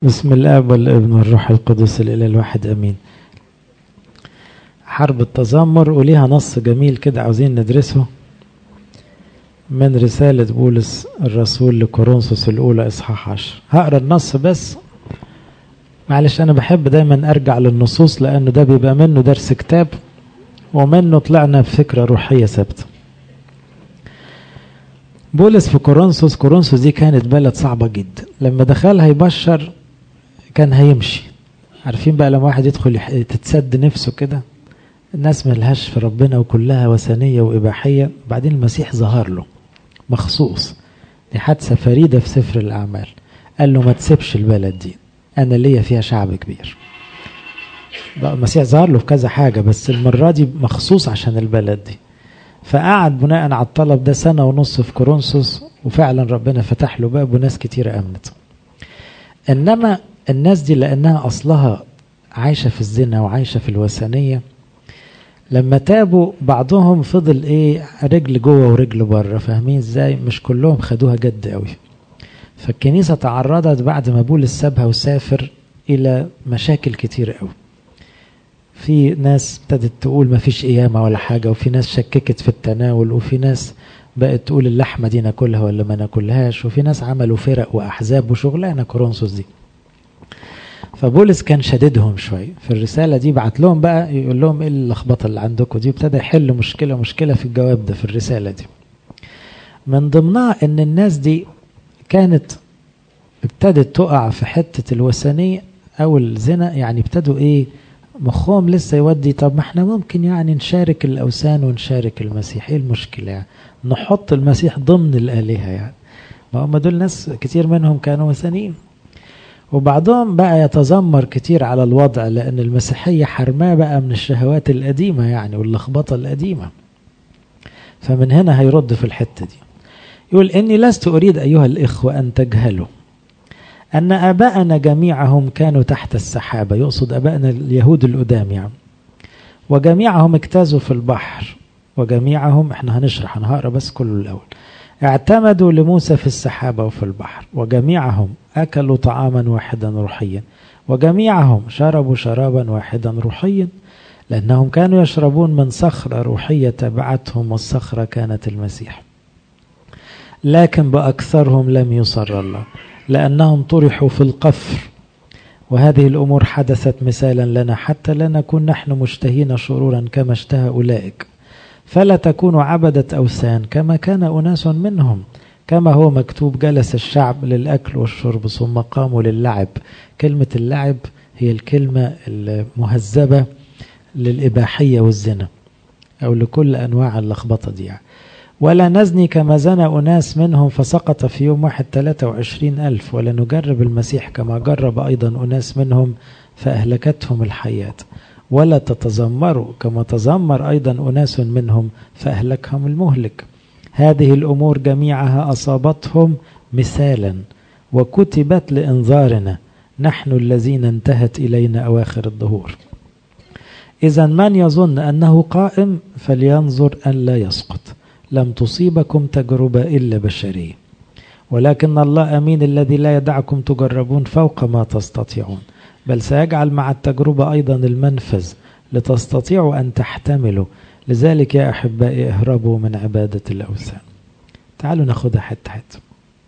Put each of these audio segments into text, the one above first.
بسم الاب والابن والروح القدس الاله الواحد امين حرب التذمر وليها نص جميل كده عاوزين ندرسه من رسالة بولس الرسول لكورنثوس الأولى إصحاح 10 هقرا النص بس معلش أنا بحب دايما أرجع للنصوص لأنه ده بيبقى منه درس كتاب ومنه طلعنا بفكرة روحية ثابتة بولس في كورنثوس كورنثوس دي كانت بلد صعبة جدا لما دخلها يبشر كان هيمشي عارفين بقى لما واحد يدخل تتسد نفسه كده الناس ملهاش في ربنا وكلها وثنية وإباحية بعدين المسيح ظهر له مخصوص دي حادثة فريدة في سفر الأعمال قال له ما تسيبش البلد دي أنا ليا فيها شعب كبير بقى المسيح ظهر له في كذا حاجة بس المرة دي مخصوص عشان البلد دي فقعد بناء على الطلب ده سنة ونص في كورنثوس وفعلا ربنا فتح له باب وناس كتير أمنت إنما الناس دي لأنها أصلها عايشة في الزنا وعايشة في الوثنية لما تابوا بعضهم فضل ايه رجل جوه ورجل بره فاهمين ازاي مش كلهم خدوها جد قوي فالكنيسة تعرضت بعد ما بولس سابها وسافر إلى مشاكل كتير قوي في ناس ابتدت تقول ما فيش قيامة ولا حاجة وفي ناس شككت في التناول وفي ناس بقت تقول اللحمة دي ناكلها ولا ما ناكلهاش وفي ناس عملوا فرق وأحزاب وشغلانة كورنثوس دي فبولس كان شددهم شوية في الرسالة دي بعت لهم بقى يقول لهم ايه اللخبطة اللي عندكم دي ابتدى يحل مشكلة مشكلة في الجواب ده في الرسالة دي من ضمنها ان الناس دي كانت ابتدت تقع في حتة الوثنية او الزنا يعني ابتدوا ايه مخهم لسه يودي طب ما احنا ممكن يعني نشارك الاوثان ونشارك المسيح ايه المشكلة يعني نحط المسيح ضمن الالهة يعني ما هم دول ناس كتير منهم كانوا وثنيين وبعضهم بقى يتذمر كتير على الوضع لأن المسيحية حرماه بقى من الشهوات القديمة يعني واللخبطة القديمة فمن هنا هيرد في الحتة دي يقول إني لست أريد أيها الإخوة أن تجهلوا أن آباءنا جميعهم كانوا تحت السحابة يقصد آباءنا اليهود القدام يعني وجميعهم اجتازوا في البحر وجميعهم احنا هنشرح انا هقرا بس كله الاول اعتمدوا لموسى في السحابة وفي البحر وجميعهم أكلوا طعاما واحدا روحيا وجميعهم شربوا شرابا واحدا روحيا لأنهم كانوا يشربون من صخرة روحية تبعتهم والصخرة كانت المسيح لكن بأكثرهم لم يصر الله لأنهم طرحوا في القفر وهذه الأمور حدثت مثالا لنا حتى لا نكون نحن مشتهين شرورا كما اشتهى أولئك فلا تكونوا عبدة أوثان كما كان أناس منهم كما هو مكتوب جلس الشعب للأكل والشرب ثم قاموا للعب كلمة اللعب هي الكلمة المهذبة للإباحية والزنا أو لكل أنواع اللخبطة دي يعني. ولا نزني كما زنى أناس منهم فسقط في يوم واحد 23 ألف ولا نجرب المسيح كما جرب أيضا أناس منهم فأهلكتهم الحياة ولا تتذمروا كما تذمر أيضا أناس منهم فأهلكهم المهلك هذه الأمور جميعها أصابتهم مثالا وكتبت لإنذارنا نحن الذين انتهت إلينا أواخر الظهور إذا من يظن أنه قائم فلينظر أن لا يسقط لم تصيبكم تجربة إلا بشرية ولكن الله أمين الذي لا يدعكم تجربون فوق ما تستطيعون بل سيجعل مع التجربة أيضا المنفذ لتستطيعوا أن تحتملوا لذلك يا أحبائي اهربوا من عبادة الأوثان تعالوا ناخدها حتة حتة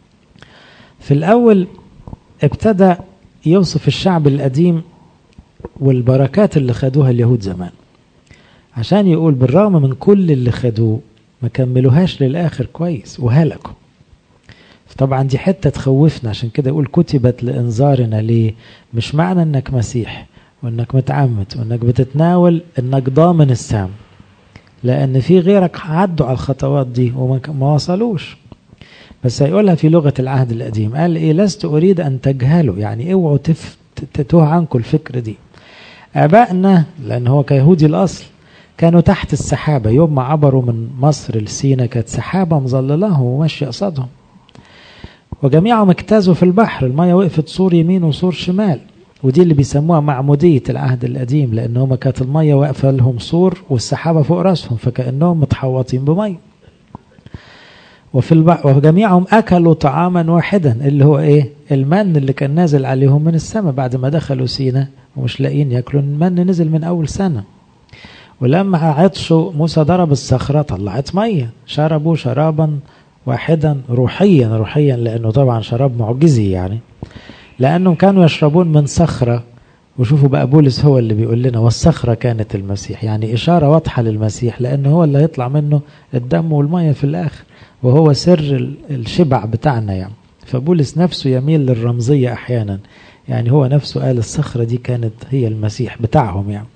في الأول ابتدى يوصف الشعب القديم والبركات اللي خدوها اليهود زمان عشان يقول بالرغم من كل اللي خدوه ما كملوهاش للآخر كويس وهلكوا طبعا دي حتة تخوفنا عشان كده يقول كتبت لإنذارنا ليه مش معنى انك مسيح وانك متعمد وانك بتتناول انك ضامن السام لان في غيرك عدوا على الخطوات دي وما وصلوش بس هيقولها في لغة العهد القديم قال ايه لست اريد ان تجهلوا يعني اوعوا تتوه عنكم الفكرة دي ابائنا لان هو كيهودي الاصل كانوا تحت السحابة يوم ما عبروا من مصر لسينا كانت سحابة مظللهم وماشية قصادهم وجميعهم اجتازوا في البحر المية وقفت سور يمين وسور شمال ودي اللي بيسموها معمودية العهد القديم لأن هم كانت المية واقفة لهم سور والسحابة فوق راسهم فكأنهم متحوطين بمية وفي الب... وجميعهم أكلوا طعاما واحدا اللي هو إيه المن اللي كان نازل عليهم من السماء بعد ما دخلوا سينا ومش لاقيين ياكلوا المن نزل من أول سنة ولما عطشوا موسى ضرب الصخرة طلعت مية شربوا شرابا واحدا روحيا روحيا لأنه طبعا شراب معجزي يعني لأنهم كانوا يشربون من صخرة وشوفوا بقى بولس هو اللي بيقول لنا والصخرة كانت المسيح يعني إشارة واضحة للمسيح لأنه هو اللي هيطلع منه الدم والمية في الآخر وهو سر الشبع بتاعنا يعني فبولس نفسه يميل للرمزية أحيانا يعني هو نفسه قال الصخرة دي كانت هي المسيح بتاعهم يعني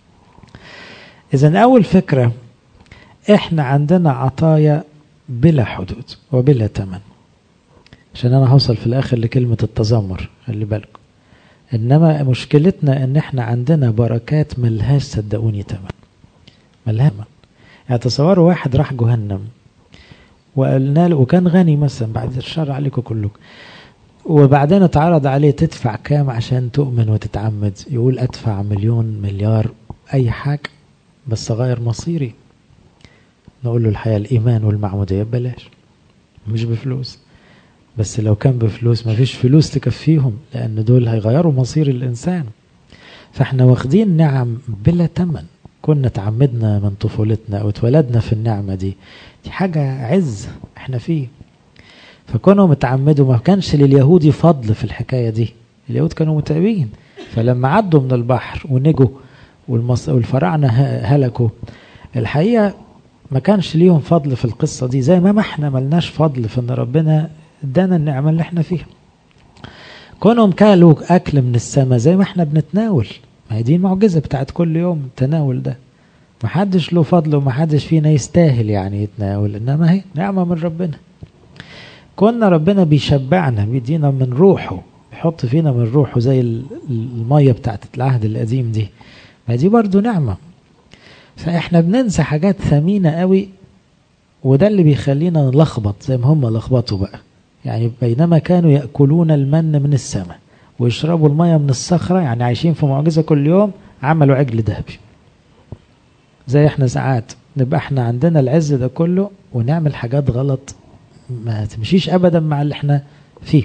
إذا أول فكرة إحنا عندنا عطايا بلا حدود وبلا ثمن عشان أنا هوصل في الآخر لكلمة التذمر خلي بالكم إنما مشكلتنا إن إحنا عندنا بركات ملهاش صدقوني ثمن ملهاش ثمن يعني تصوروا واحد راح جهنم وقلنا له وكان غني مثلا بعد الشر عليكم كلكم وبعدين اتعرض عليه تدفع كام عشان تؤمن وتتعمد يقول ادفع مليون مليار اي حاجه بس غير مصيري نقول له الحياه الايمان والمعموديه ببلاش مش بفلوس بس لو كان بفلوس ما فيش فلوس تكفيهم لان دول هيغيروا مصير الانسان فاحنا واخدين نعم بلا تمن كنا تعمدنا من طفولتنا او اتولدنا في النعمه دي دي حاجه عز احنا فيه فكونوا متعمدوا ما كانش لليهود فضل في الحكايه دي اليهود كانوا متعبين فلما عدوا من البحر ونجوا والمص... والفراعنه هلكوا الحقيقه ما كانش ليهم فضل في القصه دي زي ما احنا ملناش فضل في ان ربنا ادانا النعمه اللي احنا فيها كونهم كالوا اكل من السماء زي ما احنا بنتناول ما هي دي المعجزه بتاعت كل يوم التناول ده ما حدش له فضل وما حدش فينا يستاهل يعني يتناول انما هي نعمه من ربنا كنا ربنا بيشبعنا بيدينا من روحه بيحط فينا من روحه زي الميه بتاعت العهد القديم دي ما دي برضو نعمه فاحنا بننسى حاجات ثمينه قوي وده اللي بيخلينا نلخبط زي ما هم لخبطوا بقى يعني بينما كانوا ياكلون المن من السماء ويشربوا الميه من الصخره يعني عايشين في معجزه كل يوم عملوا عجل ذهبي زي احنا ساعات نبقى احنا عندنا العز ده كله ونعمل حاجات غلط ما تمشيش ابدا مع اللي احنا فيه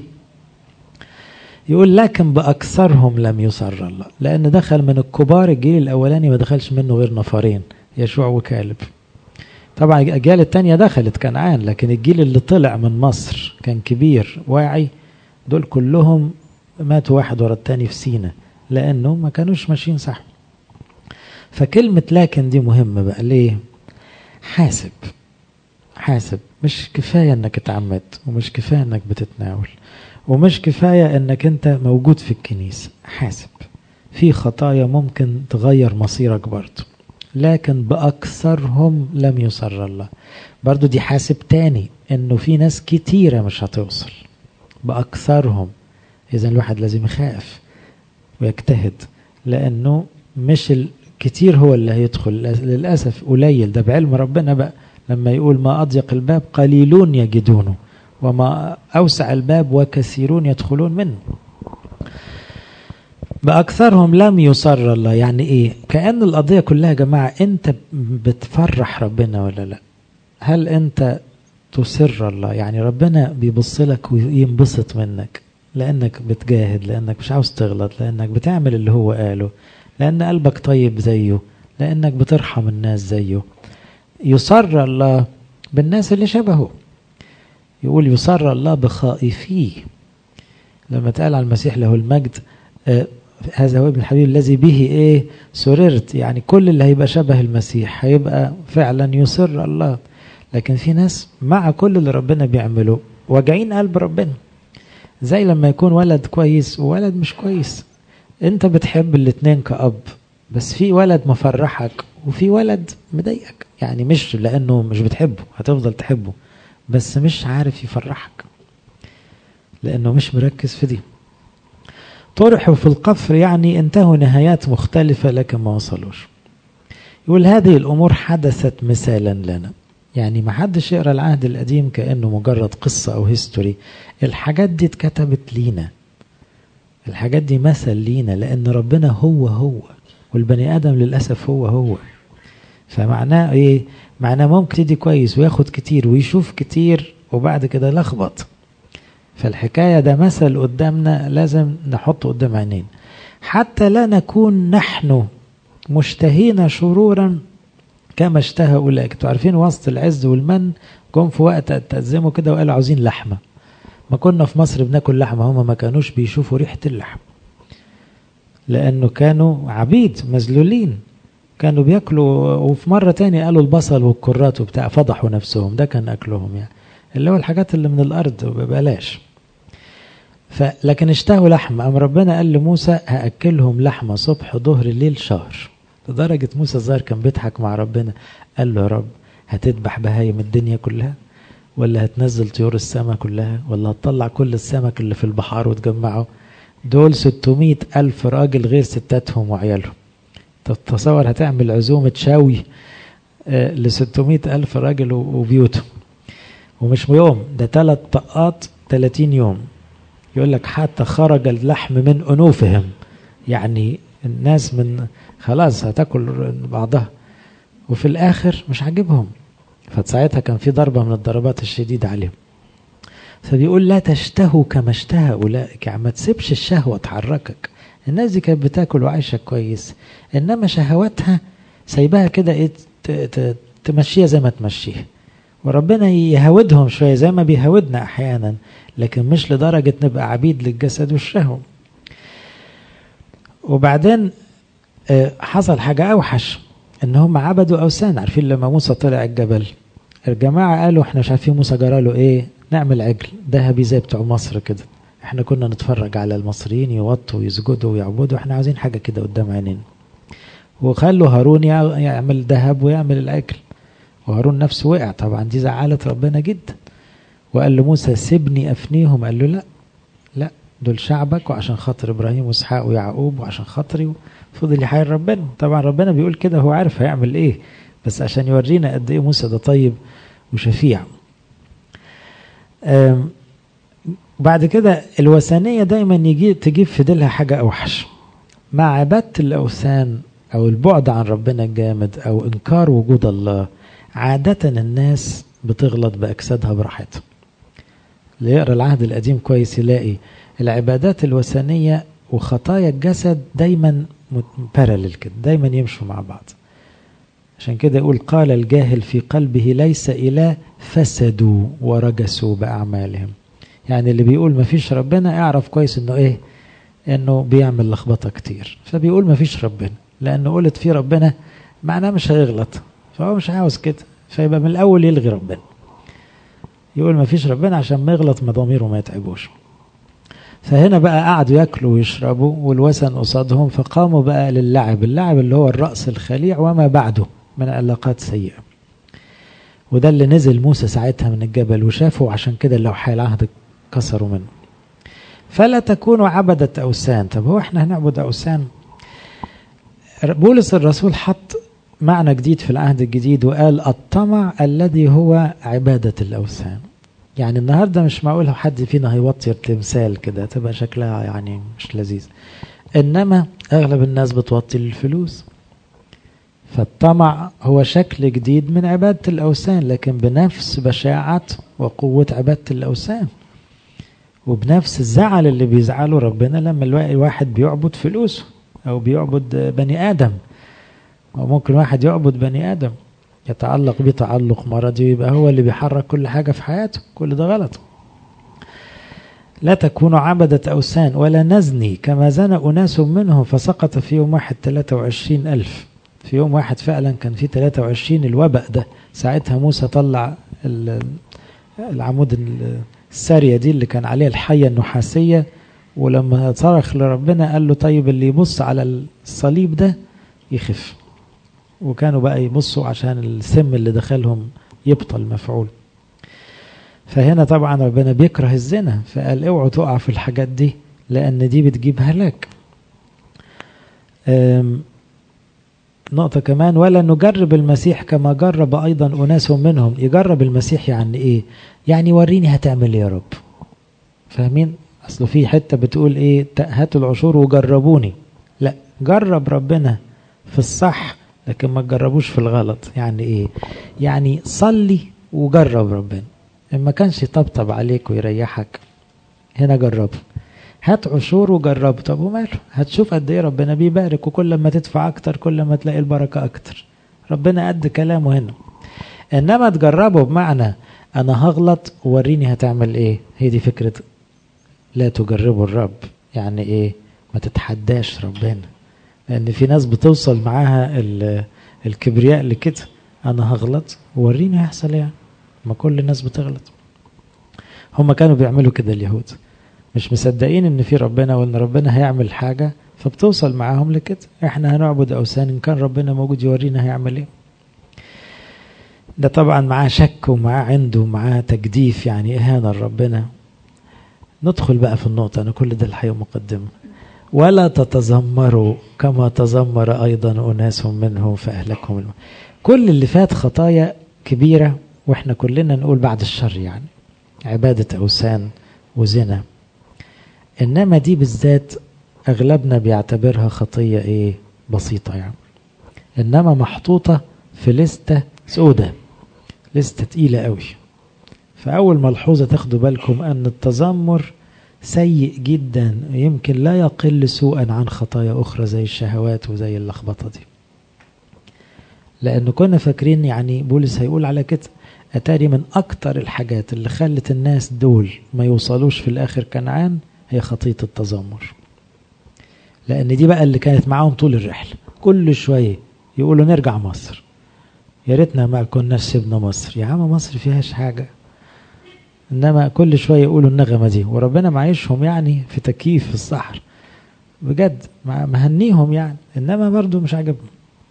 يقول لكن باكثرهم لم يسر الله لان دخل من الكبار الجيل الاولاني ما دخلش منه غير نفرين يشوع وكالب طبعا الاجيال التانية دخلت كنعان لكن الجيل اللي طلع من مصر كان كبير واعي دول كلهم ماتوا واحد ورا التاني في سينا لانه ما كانوش ماشيين صح فكلمة لكن دي مهمة بقى ليه حاسب حاسب مش كفاية انك اتعمدت ومش كفاية انك بتتناول ومش كفاية انك انت موجود في الكنيسة حاسب في خطايا ممكن تغير مصيرك برضه لكن بأكثرهم لم يسر الله برضو دي حاسب تاني انه في ناس كتيرة مش هتوصل بأكثرهم اذا الواحد لازم يخاف ويجتهد لانه مش الكتير هو اللي هيدخل للأسف قليل ده بعلم ربنا بقى لما يقول ما أضيق الباب قليلون يجدونه وما أوسع الباب وكثيرون يدخلون منه بأكثرهم لم يصر الله يعني إيه كأن القضية كلها يا جماعة أنت بتفرح ربنا ولا لا هل أنت تسر الله يعني ربنا بيبص لك وينبسط منك لأنك بتجاهد لأنك مش عاوز تغلط لأنك بتعمل اللي هو قاله لأن قلبك طيب زيه لأنك بترحم الناس زيه يصر الله بالناس اللي شبهه يقول يصر الله بخائفيه لما اتقال على المسيح له المجد آه هذا هو ابن الحبيب الذي به ايه سررت يعني كل اللي هيبقى شبه المسيح هيبقى فعلا يصر الله لكن في ناس مع كل اللي ربنا بيعمله واجعين قلب ربنا زي لما يكون ولد كويس وولد مش كويس انت بتحب الاتنين كأب بس في ولد مفرحك وفي ولد مضايقك يعني مش لانه مش بتحبه هتفضل تحبه بس مش عارف يفرحك لانه مش مركز في دي طرحوا في القفر يعني انتهوا نهايات مختلفة لكن ما وصلوش يقول هذه الأمور حدثت مثالا لنا يعني ما حدش يقرا العهد القديم كأنه مجرد قصة أو هيستوري الحاجات دي اتكتبت لينا الحاجات دي مثل لينا لأن ربنا هو هو والبني آدم للأسف هو هو فمعناه إيه؟ معناه ممكن يدي كويس وياخد كتير ويشوف كتير وبعد كده لخبط فالحكاية ده مثل قدامنا لازم نحطه قدام عينين حتى لا نكون نحن مشتهين شرورا كما اشتهى أولئك انتوا عارفين وسط العز والمن جم في وقت تأزموا كده وقالوا عاوزين لحمة ما كنا في مصر بناكل لحمة هم ما كانوش بيشوفوا ريحة اللحم لأنه كانوا عبيد مذلولين كانوا بياكلوا وفي مرة تاني قالوا البصل والكرات وبتاع فضحوا نفسهم ده كان أكلهم يعني اللي هو الحاجات اللي من الأرض ببلاش فلكن اشتهوا لحمة أم ربنا قال لموسى هأكلهم لحمة صبح ظهر ليل شهر لدرجة موسى الظاهر كان بيضحك مع ربنا قال له يا رب هتذبح بهايم الدنيا كلها ولا هتنزل طيور السماء كلها ولا هتطلع كل السمك اللي في البحار وتجمعه دول 600 ألف راجل غير ستاتهم وعيالهم تتصور هتعمل عزومة شاوي ل 600 ألف راجل وبيوتهم ومش يوم ده ثلاث طقات 30 يوم يقول لك حتى خرج اللحم من أنوفهم يعني الناس من خلاص هتاكل بعضها وفي الآخر مش عاجبهم فساعتها كان في ضربة من الضربات الشديدة عليهم فبيقول لا تشتهوا كما اشتهى أولئك يعني ما تسيبش الشهوة تحركك الناس دي كانت بتاكل وعايشة كويس إنما شهواتها سايباها كده إيه تمشيها زي ما تمشيها وربنا يهودهم شوية زي ما بيهودنا أحيانا لكن مش لدرجة نبقى عبيد للجسد والشهوة وبعدين حصل حاجة أوحش إن هم عبدوا أوثان عارفين لما موسى طلع الجبل الجماعة قالوا احنا مش عارفين موسى جراله ايه نعمل عجل ذهبي زي بتوع مصر كده احنا كنا نتفرج على المصريين يوطوا ويسجدوا ويعبدوا احنا عايزين حاجة كده قدام عينينا وخلوا هارون يعمل ذهب ويعمل العجل وهارون نفسه وقع طبعا دي زعلت ربنا جدا وقال لموسى سيبني افنيهم قال له لا لا دول شعبك وعشان خاطر ابراهيم واسحاق ويعقوب وعشان خاطري فضل يحاير ربنا طبعا ربنا بيقول كده هو عارف هيعمل ايه بس عشان يورينا قد ايه موسى ده طيب وشفيع بعد كده الوثنية دايما يجي تجيب في ديلها حاجة أوحش مع عبادة الأوثان أو البعد عن ربنا الجامد أو إنكار وجود الله عادة الناس بتغلط بأجسادها براحتها اللي يقرأ العهد القديم كويس يلاقي العبادات الوثنية وخطايا الجسد دايما بارلل كده دايما يمشوا مع بعض عشان كده يقول قال الجاهل في قلبه ليس إله فسدوا ورجسوا بأعمالهم يعني اللي بيقول ما فيش ربنا اعرف كويس انه ايه انه بيعمل لخبطه كتير فبيقول ما فيش ربنا لانه قلت في ربنا معناه مش هيغلط فهو مش عاوز كده فيبقى من الاول يلغي ربنا يقول ما فيش ربنا عشان ما يغلط مضاميره ما يتعبوش فهنا بقى قعدوا ياكلوا ويشربوا والوثن قصادهم فقاموا بقى للعب اللعب اللي هو الرأس الخليع وما بعده من علاقات سيئة وده اللي نزل موسى ساعتها من الجبل وشافه عشان كده اللوحي العهد كسروا منه فلا تكونوا عبدة أوثان طب هو احنا هنعبد أوثان بولس الرسول حط معنى جديد في العهد الجديد وقال الطمع الذي هو عبادة الأوثان يعني النهاردة مش معقول حد فينا هيوطي تمثال كده تبقى شكلها يعني مش لذيذ إنما أغلب الناس بتوطي للفلوس فالطمع هو شكل جديد من عبادة الأوثان لكن بنفس بشاعة وقوة عبادة الأوثان وبنفس الزعل اللي بيزعله ربنا لما الواحد بيعبد فلوسه أو بيعبد بني آدم أو ممكن واحد يعبد بني آدم يتعلق بيه تعلق مرضي ويبقى هو اللي بيحرك كل حاجة في حياته كل ده غلط لا تكونوا عبدة أوثان ولا نزني كما زنى أناس منهم فسقط في يوم واحد 23 ألف في يوم واحد فعلا كان في 23 الوباء ده ساعتها موسى طلع العمود السارية دي اللي كان عليها الحية النحاسية ولما صرخ لربنا قال له طيب اللي يبص على الصليب ده يخف وكانوا بقى يبصوا عشان السم اللي دخلهم يبطل مفعول فهنا طبعا ربنا بيكره الزنا فقال اوعوا تقع في الحاجات دي لان دي بتجيب هلاك نقطة كمان ولا نجرب المسيح كما جرب أيضا أناس منهم يجرب المسيح يعني إيه يعني وريني هتعمل إيه يا رب فاهمين أصله في حتة بتقول إيه هاتوا العشور وجربوني لا جرب ربنا في الصح لكن ما تجربوش في الغلط يعني إيه يعني صلي وجرب ربنا إن ما كانش يطبطب عليك ويريحك هنا جربه هات عشور وجرب طب وماله هتشوف قد ايه ربنا بيبارك وكل ما تدفع اكتر كل ما تلاقي البركة اكتر ربنا قد كلامه هنا انما تجربه بمعنى انا هغلط وريني هتعمل ايه هي دي فكرة لا تجربوا الرب يعني ايه ما تتحداش ربنا لان في ناس بتوصل معاها الكبرياء لكده انا هغلط وريني هيحصل ايه ما كل الناس بتغلط هم كانوا بيعملوا كده اليهود مش مصدقين ان في ربنا وان ربنا هيعمل حاجة فبتوصل معاهم لكده احنا هنعبد اوثان ان كان ربنا موجود يورينا هيعمل ايه ده طبعا معاه شك ومعاه عنده ومعاه تجديف يعني اهانة لربنا ندخل بقى في النقطة انا كل ده الحقيقة مقدمة ولا تتذمروا كما تذمر ايضا اناس منهم فاهلكهم الماء كل اللي فات خطايا كبيرة واحنا كلنا نقول بعد الشر يعني عبادة اوثان وزنا انما دي بالذات اغلبنا بيعتبرها خطيه ايه بسيطه يعني انما محطوطه في لسته سودة لسته تقيله قوي فاول ملحوظه تاخدوا بالكم ان التذمر سيء جدا يمكن لا يقل سوءا عن خطايا اخرى زي الشهوات وزي اللخبطه دي لان كنا فاكرين يعني بولس هيقول على كده اتاري من اكتر الحاجات اللي خلت الناس دول ما يوصلوش في الاخر كنعان هي خطية التذمر لأن دي بقى اللي كانت معاهم طول الرحلة كل شوية يقولوا نرجع مصر يا ريتنا ما كناش سيبنا مصر يا عم مصر فيهاش حاجة إنما كل شوية يقولوا النغمة دي وربنا معيشهم يعني في تكييف في الصحر بجد مهنيهم يعني إنما برضو مش عاجبهم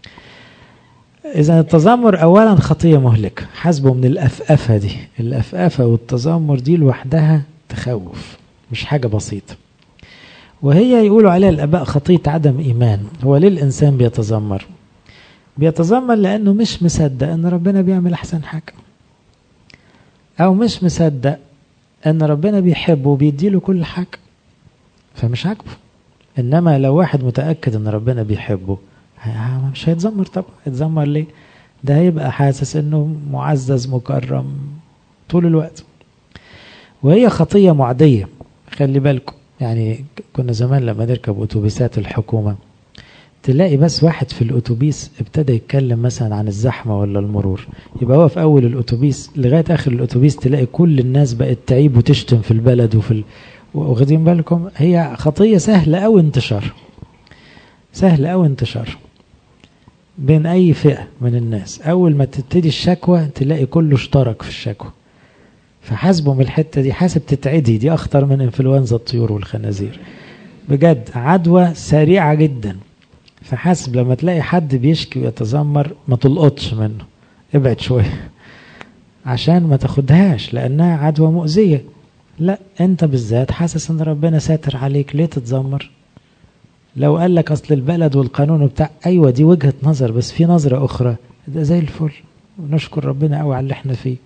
إذا التذمر أولا خطية مهلكة حسبه من الأفأفة دي الأفأفة والتذمر دي لوحدها تخوف مش حاجة بسيطة وهي يقولوا عليها الآباء خطية عدم إيمان هو ليه الإنسان بيتذمر بيتذمر لأنه مش مصدق أن ربنا بيعمل أحسن حاجة أو مش مصدق أن ربنا بيحبه وبيديله كل حاجة فمش عاجبه إنما لو واحد متأكد أن ربنا بيحبه مش هيتذمر طبعا هيتذمر ليه ده هيبقى حاسس أنه معزز مكرم طول الوقت وهي خطية معدية خلي بالكم يعني كنا زمان لما نركب اتوبيسات الحكومه تلاقي بس واحد في الاتوبيس ابتدى يتكلم مثلا عن الزحمه ولا المرور يبقى هو في اول الاتوبيس لغايه اخر الاتوبيس تلاقي كل الناس بقت تعيب وتشتم في البلد وفي ال... واخدين بالكم هي خطيه سهله قوي انتشار سهل قوي انتشار بين اي فئه من الناس اول ما تبتدي الشكوى تلاقي كله اشترك في الشكوى فحاسبه من الحته دي حاسب تتعدي دي اخطر من انفلونزا الطيور والخنازير بجد عدوى سريعه جدا فحاسب لما تلاقي حد بيشكي ويتذمر ما تلقطش منه ابعد شويه عشان ما تاخدهاش لانها عدوى مؤذيه لا انت بالذات حاسس ان ربنا ساتر عليك ليه تتذمر لو قال لك اصل البلد والقانون بتاع ايوه دي وجهه نظر بس في نظره اخرى ده زي الفل ونشكر ربنا قوي على اللي احنا فيه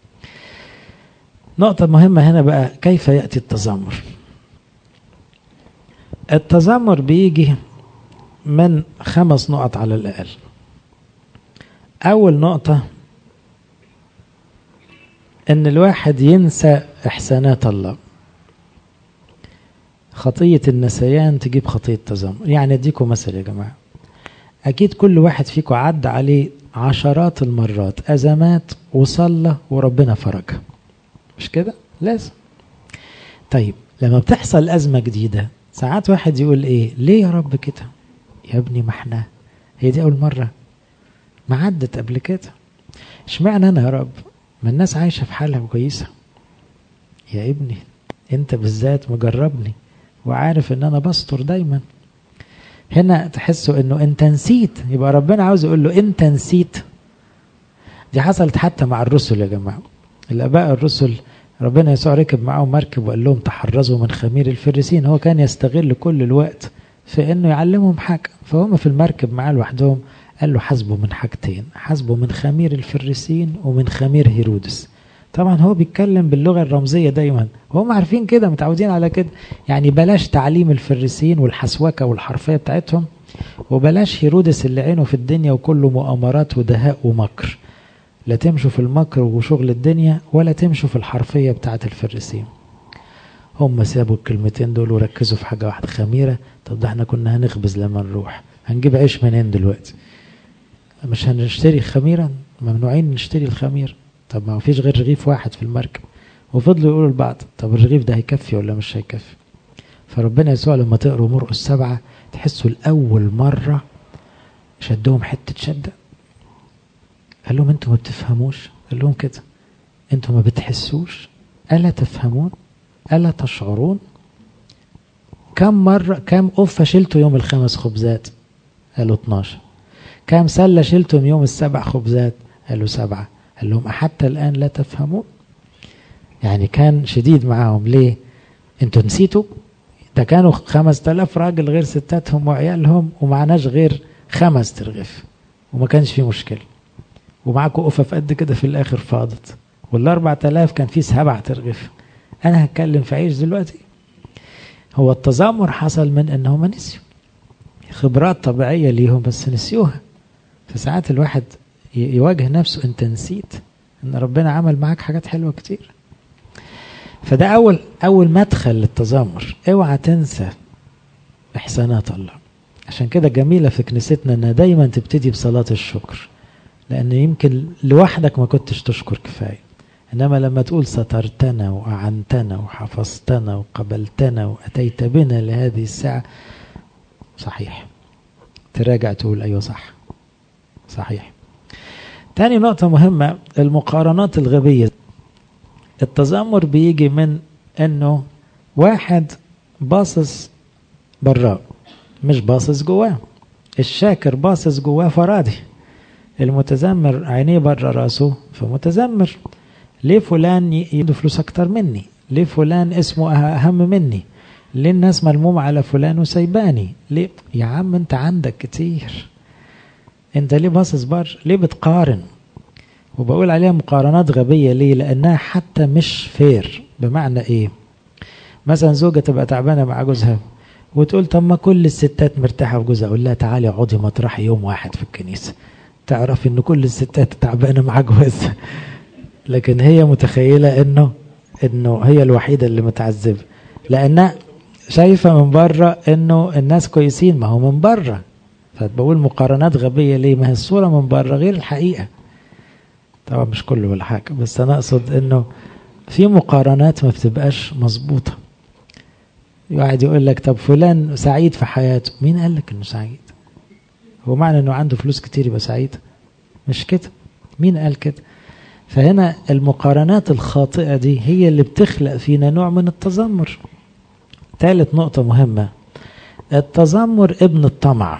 نقطة مهمة هنا بقى كيف يأتي التذمر التذمر بيجي من خمس نقط على الأقل أول نقطة إن الواحد ينسى إحسانات الله خطية النسيان تجيب خطية تذمر يعني أديكم مثل يا جماعة أكيد كل واحد فيكم عدى عليه عشرات المرات أزمات وصلى وربنا فرجها مش كده لازم طيب لما بتحصل أزمة جديدة ساعات واحد يقول إيه ليه يا رب كده يا ابني ما احنا هي دي أول مرة ما عدت قبل كده اشمعنى أنا يا رب ما الناس عايشة في حالها كويسة يا ابني انت بالذات مجربني وعارف ان انا بستر دايما هنا تحسوا انه انت نسيت يبقى ربنا عاوز يقول له انت نسيت دي حصلت حتى مع الرسل يا جماعه الاباء الرسل ربنا يسوع ركب معاهم مركب وقال لهم تحرزوا من خمير الفريسين هو كان يستغل كل الوقت في انه يعلمهم حاجه فهم في المركب معاه لوحدهم قال له حاسبوا من حاجتين حاسبوا من خمير الفريسين ومن خمير هيرودس طبعا هو بيتكلم باللغه الرمزيه دايما وهم عارفين كده متعودين على كده يعني بلاش تعليم الفريسين والحسوكه والحرفيه بتاعتهم وبلاش هيرودس اللي عينه في الدنيا وكله مؤامرات ودهاء ومكر لا تمشوا في المكر وشغل الدنيا ولا تمشوا في الحرفية بتاعة الفريسين هم سابوا الكلمتين دول وركزوا في حاجة واحدة خميرة طب ده احنا كنا هنخبز لما نروح هنجيب عيش منين دلوقتي مش هنشتري خميرة ممنوعين نشتري الخمير طب ما فيش غير رغيف واحد في المركب وفضلوا يقولوا لبعض طب الرغيف ده هيكفي ولا مش هيكفي فربنا يسوع لما تقروا مرقس السبعة تحسوا الأول مرة شدهم حتة شدة قال لهم انتوا ما بتفهموش قال لهم كده انتوا ما بتحسوش ألا تفهمون ألا تشعرون كم مرة كم أوفة شلتوا يوم الخمس خبزات قالوا 12 كم سلة شلتم يوم السبع خبزات قالوا سبعة قال لهم حتى الآن لا تفهمون يعني كان شديد معاهم ليه انتوا نسيتوا ده كانوا خمس تلاف راجل غير ستاتهم وعيالهم ومعناش غير خمس ترغف وما كانش في مشكلة ومعاكم أفف قد كده في الآخر فاضت والأربع تلاف كان في سبع ترغف أنا هتكلم في عيش دلوقتي هو التذمر حصل من أنهم نسيوا خبرات طبيعية ليهم بس نسيوها فساعات الواحد يواجه نفسه أنت نسيت أن ربنا عمل معاك حاجات حلوة كتير فده أول أول مدخل للتذمر اوعى تنسى إحسانات الله عشان كده جميلة في كنيستنا إنها دايما تبتدي بصلاة الشكر لأن يمكن لوحدك ما كنتش تشكر كفاية إنما لما تقول سترتنا وأعنتنا وحفظتنا وقبلتنا وأتيت بنا لهذه الساعة صحيح تراجع تقول أيوة صح صحيح تاني نقطة مهمة المقارنات الغبية التذمر بيجي من انه واحد باصص براه مش باصص جواه الشاكر باصص جواه فراضي المتذمر عينيه بره راسه فمتذمر ليه فلان يدو فلوس اكتر مني ليه فلان اسمه اهم مني ليه الناس ملمومة على فلان وسايباني ليه يا عم انت عندك كتير انت ليه باصص بره ليه بتقارن وبقول عليها مقارنات غبية ليه لأنها حتى مش فير بمعنى إيه مثلا زوجة تبقى تعبانة مع جوزها وتقول طب ما كل الستات مرتاحة في جوزها أقول لها تعالي اقعدي مطرحي يوم واحد في الكنيسة تعرف إن كل الستات تعبانة مع جوزها لكن هي متخيلة إنه إنه هي الوحيدة اللي متعذبة لأنها شايفة من بره إنه الناس كويسين ما هو من بره فبقول مقارنات غبية ليه ما هي الصورة من بره غير الحقيقة طبعا مش كله ولا حاجة بس أنا أقصد إنه في مقارنات ما بتبقاش مظبوطة واحد يقول لك طب فلان سعيد في حياته مين قال لك إنه سعيد هو معنى إنه عنده فلوس كتير يبقى سعيد مش كده مين قال كده فهنا المقارنات الخاطئة دي هي اللي بتخلق فينا نوع من التذمر ثالث نقطة مهمة التذمر ابن الطمع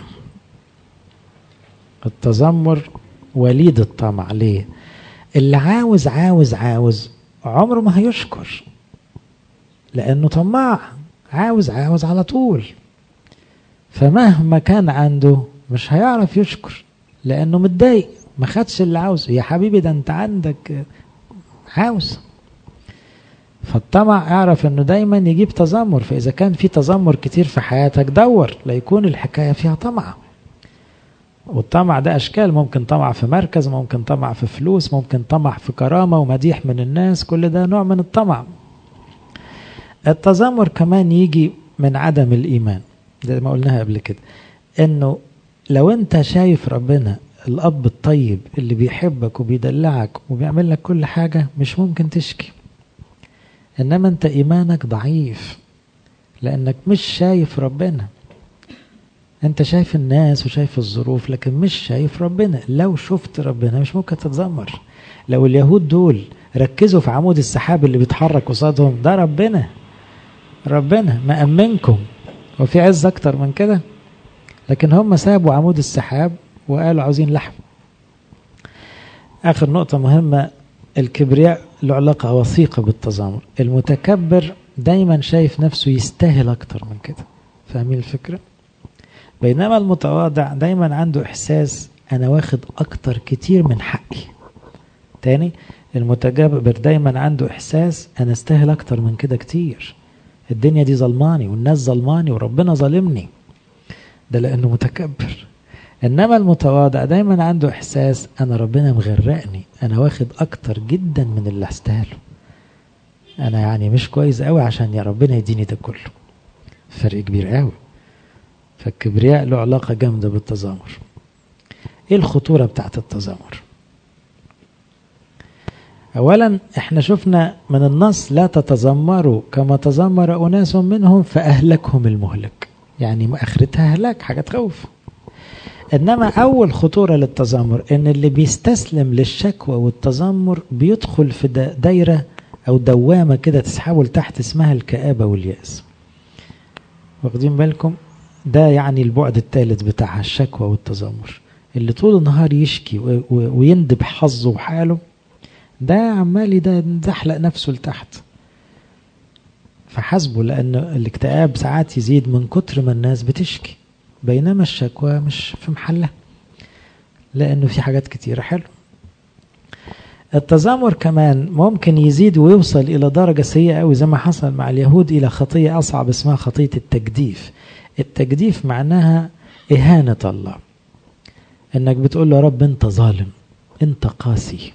التذمر وليد الطمع ليه اللي عاوز عاوز عاوز عمره ما هيشكر لانه طماع عاوز عاوز على طول فمهما كان عنده مش هيعرف يشكر لانه متضايق ما خدش اللي عاوزه يا حبيبي ده انت عندك عاوز فالطمع اعرف انه دايما يجيب تذمر فاذا كان في تذمر كتير في حياتك دور ليكون الحكايه فيها طمع والطمع ده أشكال ممكن طمع في مركز ممكن طمع في فلوس ممكن طمع في كرامة ومديح من الناس كل ده نوع من الطمع التذمر كمان يجي من عدم الإيمان زي ما قلناها قبل كده إنه لو أنت شايف ربنا الأب الطيب اللي بيحبك وبيدلعك وبيعمل لك كل حاجة مش ممكن تشكي إنما أنت إيمانك ضعيف لأنك مش شايف ربنا انت شايف الناس وشايف الظروف لكن مش شايف ربنا لو شفت ربنا مش ممكن تتذمر لو اليهود دول ركزوا في عمود السحاب اللي بيتحرك قصادهم ده ربنا ربنا مأمنكم وفي عز اكتر من كده لكن هم سابوا عمود السحاب وقالوا عاوزين لحم اخر نقطة مهمة الكبرياء له علاقة وثيقة بالتذمر المتكبر دايما شايف نفسه يستاهل اكتر من كده فاهمين الفكره بينما المتواضع دايما عنده احساس انا واخد اكتر كتير من حقي تاني المتجبر دايما عنده احساس انا استاهل اكتر من كده كتير الدنيا دي ظلماني والناس ظلماني وربنا ظالمني ده لانه متكبر انما المتواضع دايما عنده احساس انا ربنا مغرقني انا واخد اكتر جدا من اللي استاهله انا يعني مش كويس قوي عشان يا ربنا يديني ده كله فرق كبير قوي فالكبرياء له علاقة جامدة بالتذامر ايه الخطورة بتاعت التذامر اولا احنا شفنا من النص لا تتذمروا كما تذمر اناس منهم فاهلكهم المهلك يعني اخرتها هلاك حاجه تخوف انما اول خطوره للتذمر ان اللي بيستسلم للشكوى والتذمر بيدخل في دايره او دوامه كده تسحبه لتحت اسمها الكابه والياس واخدين بالكم ده يعني البعد الثالث بتاعها الشكوى والتذمر اللي طول النهار يشكي ويندب حظه وحاله ده عمال ده زحلق نفسه لتحت فحسبه لأن الاكتئاب ساعات يزيد من كتر ما الناس بتشكي بينما الشكوى مش في محلها لأنه في حاجات كتيرة حلوة التذمر كمان ممكن يزيد ويوصل إلى درجة سيئة أوي زي ما حصل مع اليهود إلى خطية أصعب اسمها خطية التجديف التجديف معناها إهانة الله إنك بتقول له يا رب أنت ظالم أنت قاسي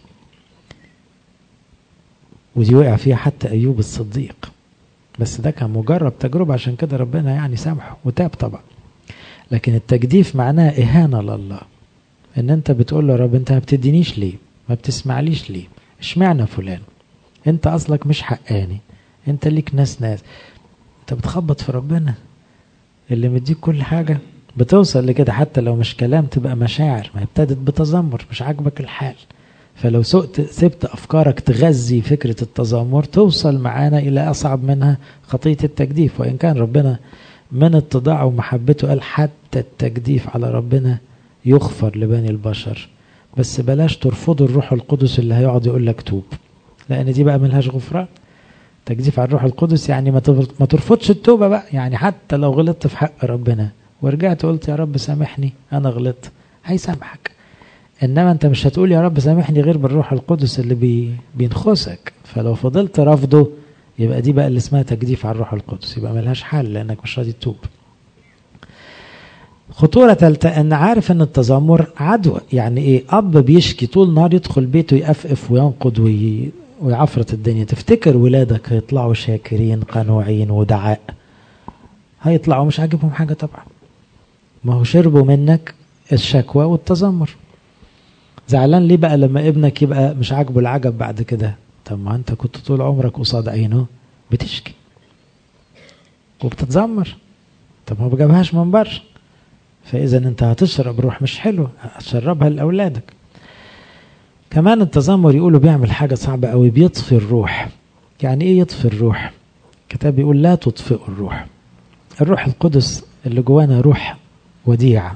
ودي وقع فيها حتى أيوب الصديق بس ده كان مجرب تجربة عشان كده ربنا يعني سامحه وتاب طبعا لكن التجديف معناه إهانة لله إن أنت بتقول له يا رب أنت ما بتدينيش ليه ما بتسمعليش ليه اشمعنى فلان أنت أصلك مش حقاني أنت ليك ناس ناس أنت بتخبط في ربنا اللي مديك كل حاجة بتوصل لكده حتى لو مش كلام تبقى مشاعر ما ابتدت بتذمر مش عاجبك الحال فلو سقت سبت افكارك تغذي فكره التذمر توصل معانا الى اصعب منها خطيه التجديف وان كان ربنا من اتضاعه ومحبته قال حتى التجديف على ربنا يغفر لبني البشر بس بلاش ترفضوا الروح القدس اللي هيقعد يقول لك توب لان دي بقى ملهاش غفران تجديف على الروح القدس يعني ما ترفضش التوبه بقى يعني حتى لو غلطت في حق ربنا ورجعت قلت يا رب سامحني انا غلطت هيسامحك انما انت مش هتقول يا رب سامحني غير بالروح القدس اللي بي بينخسك فلو فضلت رافضه يبقى دي بقى اللي اسمها تجديف على الروح القدس يبقى ملهاش حل لانك مش راضي تتوب خطورة ثالثة ان عارف ان التذمر عدوى يعني ايه اب بيشكي طول النهار يدخل بيته يقفقف وينقض وي... ويعفرت الدنيا تفتكر ولادك هيطلعوا شاكرين قنوعين ودعاء هيطلعوا مش عاجبهم حاجة طبعا ما هو شربوا منك الشكوى والتذمر زعلان ليه بقى لما ابنك يبقى مش عاجبه العجب بعد كده طب ما انت كنت طول عمرك قصاد عينه بتشكي وبتتذمر طب ما بجابهاش من بره فاذا انت هتشرب روح مش حلوه هتشربها لاولادك كمان التذمر يقولوا بيعمل حاجه صعبه قوي بيطفي الروح يعني ايه يطفي الروح الكتاب بيقول لا تطفئوا الروح الروح القدس اللي جوانا روح وديع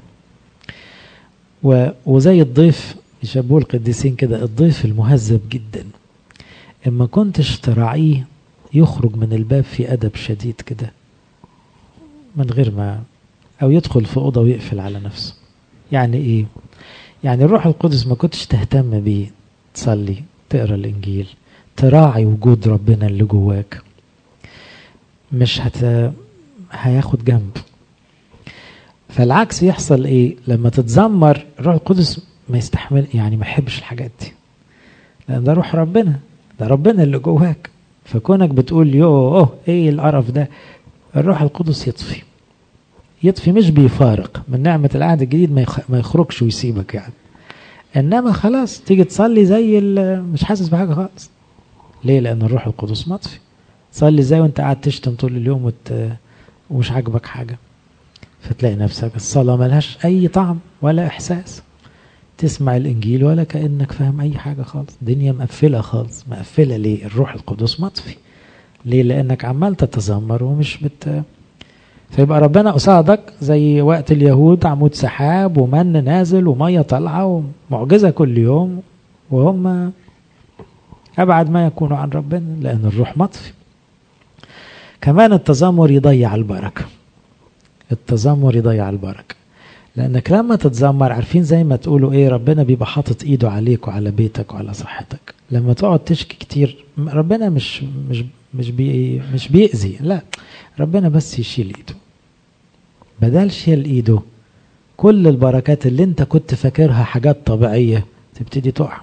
و... وزي الضيف يشبهوا القديسين كده الضيف المهذب جدا اما كنتش تراعيه يخرج من الباب في ادب شديد كده من غير ما او يدخل في اوضه ويقفل على نفسه يعني ايه يعني الروح القدس ما كنتش تهتم بيه تصلي تقرا الانجيل تراعي وجود ربنا اللي جواك مش هت هياخد جنب فالعكس يحصل ايه لما تتذمر الروح القدس ما يستحمل يعني ما يحبش الحاجات دي لان ده روح ربنا ده ربنا اللي جواك فكونك بتقول يوه ايه القرف ده الروح القدس يطفي يطفي مش بيفارق من نعمة العهد الجديد ما يخرجش ويسيبك يعني انما خلاص تيجي تصلي زي مش حاسس بحاجة خالص ليه لان الروح القدس مطفي تصلي زي وانت قاعد تشتم طول اليوم وت... ومش عاجبك حاجة فتلاقي نفسك الصلاة ملهاش أي طعم ولا إحساس تسمع الإنجيل ولا كأنك فاهم أي حاجة خالص الدنيا مقفلة خالص مقفلة ليه الروح القدس مطفي ليه لأنك عمال تتذمر ومش بت فيبقى ربنا قصادك زي وقت اليهود عمود سحاب ومن نازل ومية طالعة ومعجزة كل يوم وهم أبعد ما يكونوا عن ربنا لأن الروح مطفي كمان التذمر يضيع البركة التذمر يضيع البركة لأنك لما تتذمر عارفين زي ما تقولوا إيه ربنا بيبقى حاطط إيده عليك وعلى بيتك وعلى صحتك لما تقعد تشكي كتير ربنا مش مش مش بي مش بيأذي لا ربنا بس يشيل إيده بدل شيل إيده كل البركات اللي انت كنت فاكرها حاجات طبيعية تبتدي تقع